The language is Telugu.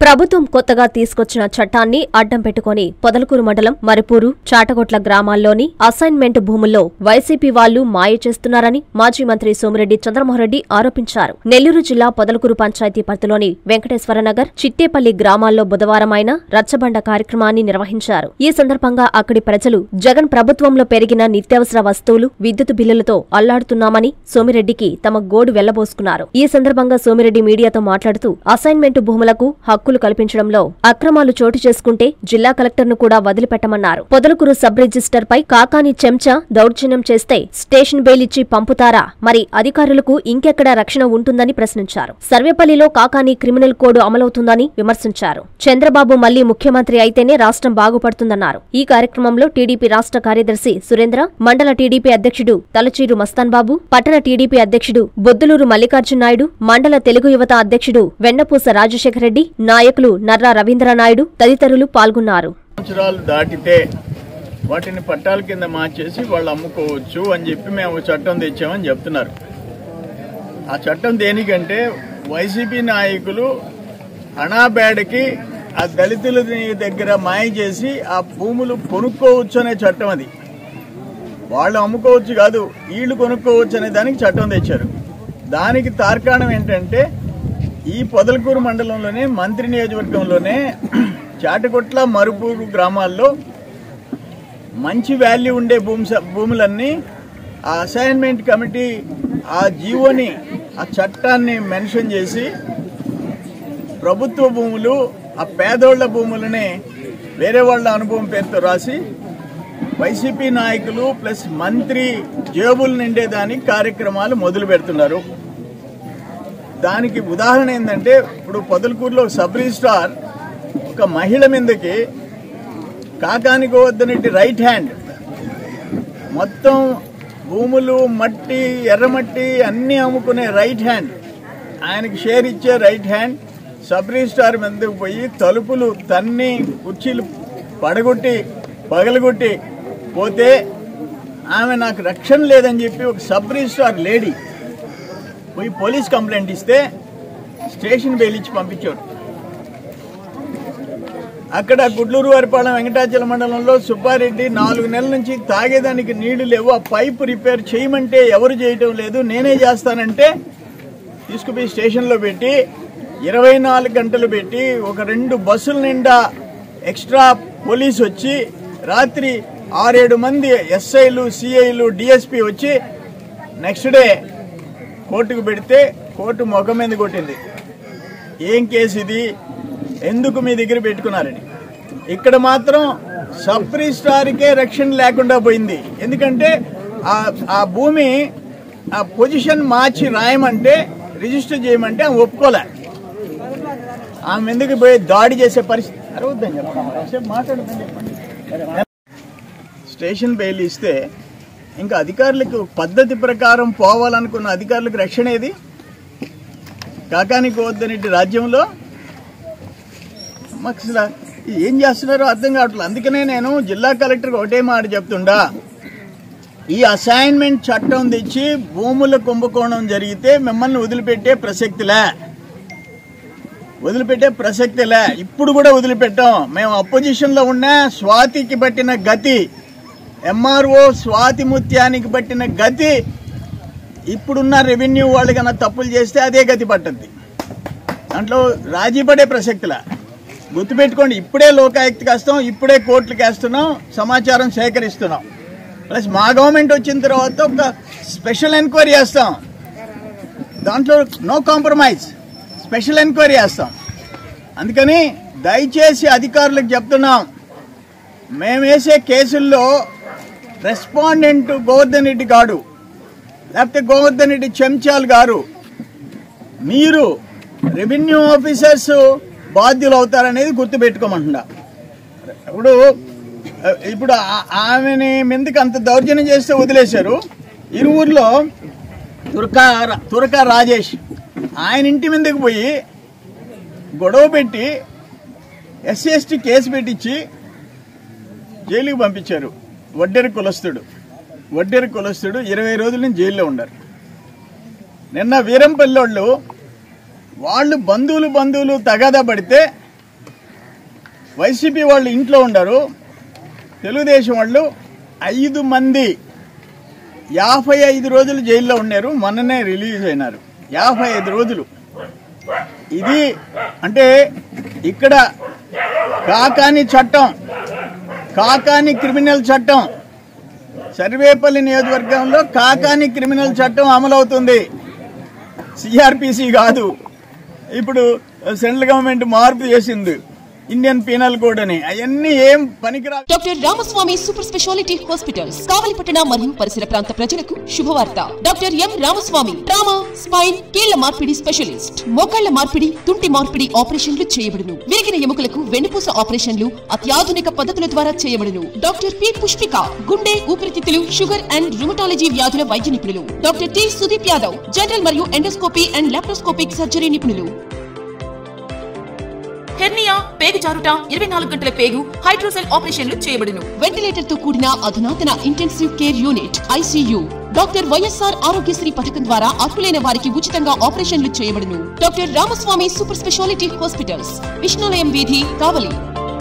ప్రభుత్వం కొత్తగా తీసుకొచ్చిన చట్టాన్ని అడ్డం పెట్టుకుని పొదలకూరు మండలం మరిపూరు చాటగొట్ల గ్రామాల్లోని అసైన్మెంట్ భూముల్లో వైసీపీ వాళ్లు మాయ చేస్తున్నారని మాజీ మంత్రి సోమిరెడ్డి చంద్రమోహన్రెడ్డి ఆరోపించారు నెల్లూరు జిల్లా పొదలకూరు పంచాయతీ పరిధిలోని వెంకటేశ్వరనగర్ చిట్టేపల్లి గ్రామాల్లో బుధవారం ఆయన రచ్చబండ కార్యక్రమాన్ని నిర్వహించారు ఈ సందర్భంగా అక్కడి ప్రజలు జగన్ ప్రభుత్వంలో పెరిగిన నిత్యావసర వస్తువులు విద్యుత్ బిల్లులతో అల్లాడుతున్నామని సోమిరెడ్డికి తమ గోడు వెళ్లబోసుకున్నారు ఈ సందర్భంగా సోమిరెడ్డి మీడియాతో మాట్లాడుతూ అసైన్మెంట్ భూములకు హక్కులు కల్పించడంలో అక్రమాలు చోటు చేసుకుంటే జిల్లా కలెక్టర్ను కూడా వదిలిపెట్టమన్నారు పొదలకూరు సబ్ రిజిస్టర్ పై కాకాని చెంచా దౌర్జన్యం చేస్తే స్టేషన్ బెయిల్ ఇచ్చి పంపుతారా మరి అధికారులకు ఇంకెక్కడ రక్షణ ఉంటుందని ప్రశ్నించారు సర్వేపల్లిలో కాకాని క్రిమినల్ కోడ్ అమలవుతుందని విమర్శించారు చంద్రబాబు మళ్లీ ముఖ్యమంత్రి అయితేనే రాష్ట్రం బాగుపడుతుందన్నారు ఈ కార్యక్రమంలో టీడీపీ రాష్ట్ర కార్యదర్శి సురేంద్ర మండల టీడీపీ అధ్యక్షుడు తలచీరు మస్తాన్ బాబు పట్టణ టీడీపీ అధ్యక్షుడు బొద్దులూరు మల్లికార్జున నాయుడు మండల తెలుగు యువత అధ్యక్షుడు వెన్నపూస రాజశేఖర రెడ్డి నాయకులు నర్రా రవీంద్రనాయుడు తదితరులు పాల్గొన్నారు సంవత్సరాలు దాటితే వాటిని పట్టాల కింద మార్చేసి వాళ్ళు అమ్ముకోవచ్చు అని చెప్పి మేము ఒక చట్టం తెచ్చామని చెప్తున్నారు ఆ చట్టం దేనికంటే వైసీపీ నాయకులు అనాబేడకి ఆ దళితుల దగ్గర మాయ చేసి ఆ భూములు కొనుక్కోవచ్చు అనే చట్టం అది వాళ్ళు అమ్ముకోవచ్చు కాదు వీళ్ళు కొనుక్కోవచ్చు అనే దానికి చట్టం తెచ్చారు దానికి తార్కాణం ఏంటంటే ఈ పొదలకూరు మండలంలోనే మంత్రి నియోజకవర్గంలోనే చాటకొట్ల మరుపూరు గ్రామాల్లో మంచి వాల్యూ ఉండే భూమి స- భూములన్నీ ఆ అసైన్మెంట్ కమిటీ ఆ జీవోని ఆ చట్టాన్ని మెన్షన్ చేసి ప్రభుత్వ భూములు ఆ పేదోళ్ల భూములనే వేరే వాళ్ళ అనుభవం పేరుతో రాసి వైసీపీ నాయకులు ప్లస్ మంత్రి జేబులు నిండేదానికి కార్యక్రమాలు మొదలు పెడుతున్నారు దానికి ఉదాహరణ ఏంటంటే ఇప్పుడు పొదలకూరులో సబ్ రిజిస్ట్రార్ ఒక మహిళ మీదకి కాకానికి వద్దనట్టు రైట్ హ్యాండ్ మొత్తం భూములు మట్టి ఎర్రమట్టి అన్నీ అమ్ముకునే రైట్ హ్యాండ్ ఆయనకి షేర్ ఇచ్చే రైట్ హ్యాండ్ సబ్ రిజిస్ట్రార్ మీదకి పోయి తలుపులు తన్ని కుర్చీలు పడగొట్టి పగలగొట్టి పోతే ఆమె నాకు రక్షణ లేదని చెప్పి ఒక సబ్ రిజిస్ట్రార్ లేడీ పోయి పోలీస్ కంప్లైంట్ ఇస్తే స్టేషన్ బెయిల్ ఇచ్చి పంపించారు అక్కడ గుడ్లూరు వారిపాలెం వెంకటాచల మండలంలో సుబ్బారెడ్డి నాలుగు నెలల నుంచి తాగేదానికి నీళ్లు లేవు ఆ పైప్ రిపేర్ చేయమంటే ఎవరు చేయటం లేదు నేనే చేస్తానంటే తీసుకుపోయి స్టేషన్లో పెట్టి ఇరవై నాలుగు గంటలు పెట్టి ఒక రెండు బస్సుల నిండా ఎక్స్ట్రా పోలీస్ వచ్చి రాత్రి ఆరేడు మంది ఎస్ఐలు సిఐలు డిఎస్పి వచ్చి నెక్స్ట్ డే కోర్టుకు పెడితే కోర్టు ముఖం మీద కొట్టింది ఏం కేసు ఇది ఎందుకు మీ దగ్గర పెట్టుకున్నారని ఇక్కడ మాత్రం సబ్ రిజిస్ట్రార్కే రక్షణ లేకుండా పోయింది ఎందుకంటే ఆ ఆ భూమి ఆ పొజిషన్ మార్చి రాయమంటే రిజిస్టర్ చేయమంటే ఆమె ఒప్పుకోలే ఆమె ఎందుకు పోయి దాడి చేసే పరిస్థితి అరవద్దని చెప్పండి కాసేపు మాట్లాడద్దని చెప్పండి స్టేషన్ బెయిల్ ఇస్తే ఇంకా అధికారులకు పద్ధతి ప్రకారం పోవాలనుకున్న అధికారులకు రక్షణ ఏది కాకానికి వద్దనేటి రాజ్యంలో మాకు అసలు ఏం చేస్తున్నారో అర్థం కావట్లేదు అందుకనే నేను జిల్లా కలెక్టర్కి ఒకటే మాట చెప్తుండా ఈ అసైన్మెంట్ చట్టం తెచ్చి భూముల కుంభకోణం జరిగితే మిమ్మల్ని వదిలిపెట్టే ప్రసక్తిలే వదిలిపెట్టే ప్రసక్తిలే ఇప్పుడు కూడా వదిలిపెట్టాం మేము అపోజిషన్లో ఉన్న స్వాతికి పట్టిన గతి ఎంఆర్ఓ స్వాతి ముత్యానికి పట్టిన గతి ఇప్పుడున్న రెవెన్యూ వాళ్ళు కన్నా తప్పులు చేస్తే అదే గతి పట్టద్ది దాంట్లో రాజీ పడే ప్రసక్తిలా గుర్తుపెట్టుకోండి ఇప్పుడే లోకాయుక్తకి వేస్తాం ఇప్పుడే కోర్టులకు వేస్తున్నాం సమాచారం సేకరిస్తున్నాం ప్లస్ మా గవర్నమెంట్ వచ్చిన తర్వాత ఒక స్పెషల్ ఎంక్వైరీ చేస్తాం దాంట్లో నో కాంప్రమైజ్ స్పెషల్ ఎంక్వైరీ చేస్తాం అందుకని దయచేసి అధికారులకు చెప్తున్నాం మేము వేసే కేసుల్లో రెస్పాండెంట్ గోవర్ధన్ రెడ్డి గాడు లేకపోతే గోవర్ధన్ రెడ్డి చెంచాల్ గారు మీరు రెవెన్యూ ఆఫీసర్స్ బాధ్యులు అవుతారనేది గుర్తుపెట్టుకోమంటున్నా ఇప్పుడు ఇప్పుడు ఆ- ఆమెని మీదకి అంత దౌర్జన్యం చేస్తే వదిలేశారు ఇరువురిలో తురకా తురకా రాజేష్ ఆయన ఇంటి మీదకి పోయి గొడవ పెట్టి ఎస్సీ ఎస్టీ కేసు పెట్టించి జైలుకి పంపించారు వడ్డెర కులస్తుడు వడ్డెర కులస్తుడు ఇరవై రోజుల నుంచి జైల్లో ఉన్నారు నిన్న వీరంపల్లి వాళ్ళు వాళ్ళు బంధువులు బంధువులు తగాదా పడితే వైసీపీ వాళ్ళు ఇంట్లో ఉండరు తెలుగుదేశం వాళ్ళు ఐదు మంది యాభై ఐదు రోజులు జైల్లో ఉన్నారు మొన్ననే రిలీజ్ అయినారు యాభై ఐదు రోజులు ఇది అంటే ఇక్కడ కాకాని చట్టం కాకాని క్రిమినల్ చట్టం సర్వేపల్లి నియోజకవర్గంలో కాకాని క్రిమినల్ చట్టం అమలవుతుంది సిఆర్పిసి కాదు ఇప్పుడు సెంట్రల్ గవర్నమెంట్ మార్పు చేసింది ఇండియన్ పీనల్ కోడ్ అని అవన్నీ ఏం పనికిరా doctor Ramaswamy super speciality hospitals కావలిపట్టణ మరియు పరిసర ప్రాంత ప్రజలకు శుభవార్త doctor M Ramaswamy trauma spine కీళ్ల మార్పిడి స్పెషలిస్ట్ మోకాళ్ల మార్పిడి తుంటి మార్పిడి ఆపరేషన్లు చేయబడును విరిగిన ఎముకలకు వెన్నుపూస ఆపరేషన్లు అత్యాధునిక పద్ధతుల ద్వారా చేయబడును డాక్టర్ పి పుష్పిక గుండె ఊపిరితిత్తులు షుగర్ అండ్ రుమటాలజీ వ్యాధుల వైద్య నిపుణులు doctor T Sudeep Yadav general మరియు ఎండోస్కోపీ అండ్ లాప్రోస్కోపిక్ సర్జరీ నిపుణులు హెర్నియా పేగు జారుట ఇరవై నాలుగు గంటల పేగు హైడ్రోసెల్ ఆపరేషన్లు చేయబడును వెంటిలేటర్ తో కూడిన అధునాతన intensive care unit ICU doctor YSR Aarogyasri పథకం ద్వారా అర్హులైన వారికి ఉచితంగా ఆపరేషన్లు చేయబడును doctor Ramaswamy super speciality hospitals Vishnulayam వీధి కావలి